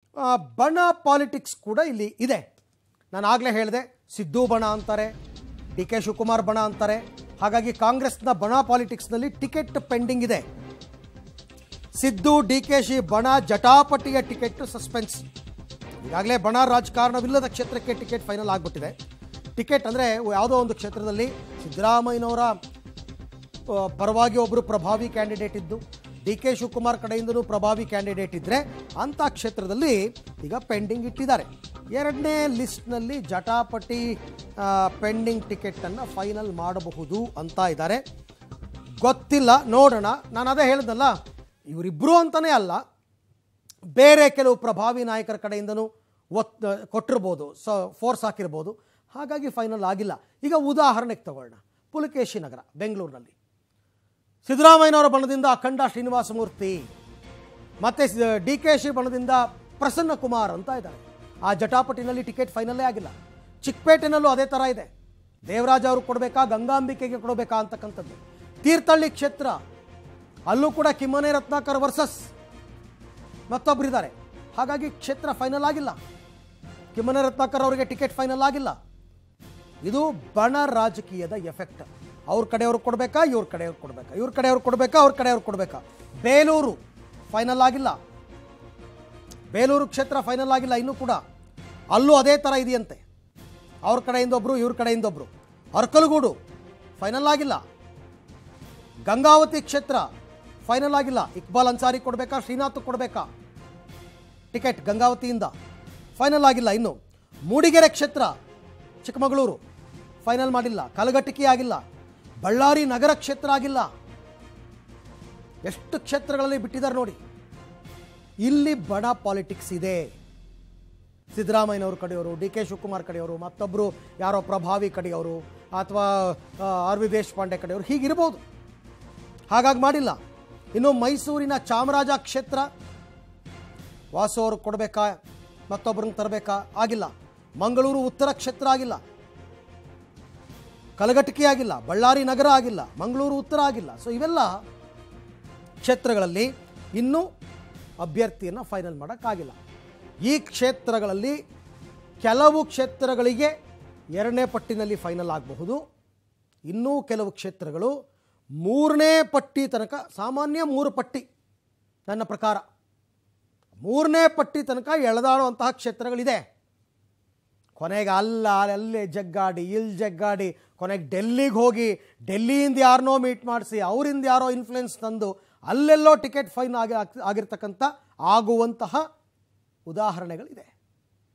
ಆ, ಬಣ ಪಾಲಿಟಿಕ್ಸ್ ಕೂಡ ಇಲ್ಲಿ ಇದೆ ನಾನು ಆಗಲೇ ಹೇಳಿದೆ ಸಿದ್ದು ಬಣ ಅಂತಾರೆ ಡಿ ಕೆ ಶಿವಕುಮಾರ್ ಬಣ ಅಂತಾರೆ ಹಾಗಾಗಿ ಕಾಂಗ್ರೆಸ್ನ ಬಣ ಪಾಲಿಟಿಕ್ಸ್ನಲ್ಲಿ ಟಿಕೆಟ್ ಪೆಂಡಿಂಗ್ ಇದೆ ಸಿದ್ದು ಡಿ ಕೆ ಶಿ ಬಣ ಜಟಾಪಟಿಯ ಟಿಕೆಟ್ ಸಸ್ಪೆನ್ಸ್ ಈಗಾಗಲೇ ಬಣ ರಾಜಕಾರಣವಿಲ್ಲದ ಕ್ಷೇತ್ರಕ್ಕೆ ಟಿಕೆಟ್ ಫೈನಲ್ ಆಗಿಬಿಟ್ಟಿದೆ ಟಿಕೆಟ್ ಅಂದರೆ ಯಾವುದೋ ಒಂದು ಕ್ಷೇತ್ರದಲ್ಲಿ ಸಿದ್ದರಾಮಯ್ಯನವರ ಆ, ಪರವಾಗಿ ಒಬ್ಬರು ಪ್ರಭಾವಿ ಕ್ಯಾಂಡಿಡೇಟ್ ಇದ್ದು ಡಿ ಕೆ ಶಿವಕುಮಾರ್ ಕಡೆಯಿಂದಲೂ ಪ್ರಭಾವಿ ಕ್ಯಾಂಡಿಡೇಟ್ ಇದ್ದರೆ ಅಂಥ ಕ್ಷೇತ್ರದಲ್ಲಿ ಈಗ ಪೆಂಡಿಂಗ್ ಇಟ್ಟಿದ್ದಾರೆ ಎರಡನೇ ಲಿಸ್ಟ್ನಲ್ಲಿ ಜಟಾಪಟಿ ಪೆಂಡಿಂಗ್ ಟಿಕೆಟನ್ನು ಫೈನಲ್ ಮಾಡಬಹುದು ಅಂತ ಇದ್ದಾರೆ ಗೊತ್ತಿಲ್ಲ ನೋಡೋಣ ನಾನು ಅದೇ ಹೇಳಿದ್ನಲ್ಲ ಇವರಿಬ್ಬರು ಅಂತಲೇ ಅಲ್ಲ ಬೇರೆ ಕೆಲವು ಪ್ರಭಾವಿ ನಾಯಕರ ಕಡೆಯಿಂದನೂ ಒತ್ ಕೊಟ್ಟಿರ್ಬೋದು ಸೊ ಫೋರ್ಸ್ ಹಾಕಿರ್ಬೋದು ಹಾಗಾಗಿ ಫೈನಲ್ ಆಗಿಲ್ಲ ಈಗ ಉದಾಹರಣೆಗೆ ತಗೊಳ್ಳೋಣ ಪುಲಕೇಶಿ ನಗರ ಬೆಂಗಳೂರಿನಲ್ಲಿ ಸಿದ್ದರಾಮಯ್ಯನವರ ಬಣದಿಂದ ಅಖಂಡ ಶ್ರೀನಿವಾಸ ಮೂರ್ತಿ ಮತ್ತು ಡಿ ಕೆ ಶಿ ಬಣದಿಂದ ಪ್ರಸನ್ನ ಕುಮಾರ್ ಅಂತ ಇದ್ದಾರೆ ಆ ಜಟಾಪಟಿನಲ್ಲಿ ಟಿಕೆಟ್ ಫೈನಲ್ಲೇ ಆಗಿಲ್ಲ ಚಿಕ್ಕಪೇಟೆನಲ್ಲೂ ಅದೇ ಥರ ಇದೆ ದೇವರಾಜ್ ಅವರು ಕೊಡಬೇಕಾ ಗಂಗಾಂಬಿಕೆಗೆ ಕೊಡಬೇಕಾ ಅಂತಕ್ಕಂಥದ್ದು ತೀರ್ಥಹಳ್ಳಿ ಕ್ಷೇತ್ರ ಅಲ್ಲೂ ಕೂಡ ಕಿಮ್ಮನೆ ರತ್ನಾಕರ್ ವರ್ಸಸ್ ಮತ್ತೊಬ್ಬರಿದ್ದಾರೆ ಹಾಗಾಗಿ ಕ್ಷೇತ್ರ ಫೈನಲ್ ಆಗಿಲ್ಲ ಕಿಮ್ಮನೆ ರತ್ನಾಕರ್ ಅವರಿಗೆ ಟಿಕೆಟ್ ಫೈನಲ್ ಆಗಿಲ್ಲ ಇದು ಬಣ ರಾಜಕೀಯದ ಎಫೆಕ್ಟ್ ಅವ್ರ ಕಡೆಯವ್ರು ಕೊಡಬೇಕಾ ಇವ್ರ ಕಡೆಯವ್ರು ಕೊಡಬೇಕಾ ಇವ್ರ ಕಡೆಯವ್ರು ಕೊಡಬೇಕಾ ಅವ್ರ ಕಡೆಯವ್ರು ಕೊಡಬೇಕಾ ಬೇಲೂರು ಫೈನಲ್ ಆಗಿಲ್ಲ ಬೇಲೂರು ಕ್ಷೇತ್ರ ಫೈನಲ್ ಆಗಿಲ್ಲ ಇನ್ನೂ ಕೂಡ ಅಲ್ಲೂ ಅದೇ ಥರ ಇದೆಯಂತೆ ಅವ್ರ ಕಡೆಯಿಂದ ಒಬ್ಬರು ಇವ್ರ ಕಡೆಯಿಂದ ಒಬ್ಬರು ಅರ್ಕಲಗೂಡು ಫೈನಲ್ ಆಗಿಲ್ಲ ಗಂಗಾವತಿ ಕ್ಷೇತ್ರ ಫೈನಲ್ ಆಗಿಲ್ಲ ಇಕ್ಬಾಲ್ ಅನ್ಸಾರಿ ಕೊಡಬೇಕಾ ಶ್ರೀನಾಥ್ ಕೊಡಬೇಕಾ ಟಿಕೆಟ್ ಗಂಗಾವತಿಯಿಂದ ಫೈನಲ್ ಆಗಿಲ್ಲ ಇನ್ನು ಮೂಡಿಗೆರೆ ಕ್ಷೇತ್ರ ಚಿಕ್ಕಮಗಳೂರು ಫೈನಲ್ ಮಾಡಿಲ್ಲ ಕಲಘಟಕಿ ಆಗಿಲ್ಲ ಬಳ್ಳಾರಿ ನಗರ ಕ್ಷೇತ್ರ ಆಗಿಲ್ಲ ಎಷ್ಟು ಕ್ಷೇತ್ರಗಳಲ್ಲಿ ಬಿಟ್ಟಿದ್ದಾರೆ ನೋಡಿ ಇಲ್ಲಿ ಬಡ ಪಾಲಿಟಿಕ್ಸ್ ಇದೆ ಸಿದ್ದರಾಮಯ್ಯನವ್ರ ಕಡೆಯವರು ಡಿ ಕೆ ಶಿವಕುಮಾರ್ ಕಡೆಯವರು ಮತ್ತೊಬ್ಬರು ಯಾರೋ ಪ್ರಭಾವಿ ಕಡೆಯವರು ಅಥವಾ ಆರ್ ವಿ ದೇಶಪಾಂಡೆ ಕಡೆಯವರು ಹೀಗಿರ್ಬೋದು ಹಾಗಾಗಿ ಮಾಡಿಲ್ಲ ಇನ್ನು ಮೈಸೂರಿನ ಚಾಮರಾಜ ಕ್ಷೇತ್ರ ವಾಸು ಅವ್ರಿಗೆ ಕೊಡಬೇಕಾ ಮತ್ತೊಬ್ಬರನ್ನ ತರಬೇಕಾ ಆಗಿಲ್ಲ ಮಂಗಳೂರು ಉತ್ತರ ಕ್ಷೇತ್ರ ಆಗಿಲ್ಲ ಕಲಘಟಕಿ ಆಗಿಲ್ಲ ಬಳ್ಳಾರಿ ನಗರ ಆಗಿಲ್ಲ ಮಂಗಳೂರು ಉತ್ತರ ಆಗಿಲ್ಲ ಸೊ ಇವೆಲ್ಲ ಕ್ಷೇತ್ರಗಳಲ್ಲಿ ಇನ್ನೂ ಅಭ್ಯರ್ಥಿಯನ್ನು ಫೈನಲ್ ಮಾಡೋಕ್ಕಾಗಿಲ್ಲ ಈ ಕ್ಷೇತ್ರಗಳಲ್ಲಿ ಕೆಲವು ಕ್ಷೇತ್ರಗಳಿಗೆ ಎರಡನೇ ಪಟ್ಟಿನಲ್ಲಿ ಫೈನಲ್ ಆಗಬಹುದು ಇನ್ನೂ ಕೆಲವು ಕ್ಷೇತ್ರಗಳು ಮೂರನೇ ಪಟ್ಟಿ ತನಕ ಸಾಮಾನ್ಯ ಮೂರು ಪಟ್ಟಿ ನನ್ನ ಪ್ರಕಾರ ಮೂರನೇ ಪಟ್ಟಿ ತನಕ ಎಳೆದಾಡುವಂತಹ ಕ್ಷೇತ್ರಗಳಿದೆ ಕೊನೆಗೆ ಅಲ್ಲ ಅಲ್ಲೇ ಜಗ್ಗಾಡಿ ಇಲ್ಲಿ ಜಗ್ಗಾಡಿ ಕೊನೆಗೆ ಡೆಲ್ಲಿಗೆ ಹೋಗಿ ಡೆಲ್ಲಿಯಿಂದ ಯಾರನ್ನೋ ಮೀಟ್ ಮಾಡಿಸಿ ಅವರಿಂದ ಯಾರೋ ಇನ್ಫ್ಲುಯೆನ್ಸ್ ತಂದು ಅಲ್ಲೆಲ್ಲೋ ಟಿಕೆಟ್ ಫೈನ್ ಆಗಿ ಆಗಿರ್ತಕ್ಕಂಥ ಆಗುವಂತಹ ಉದಾಹರಣೆಗಳಿದೆ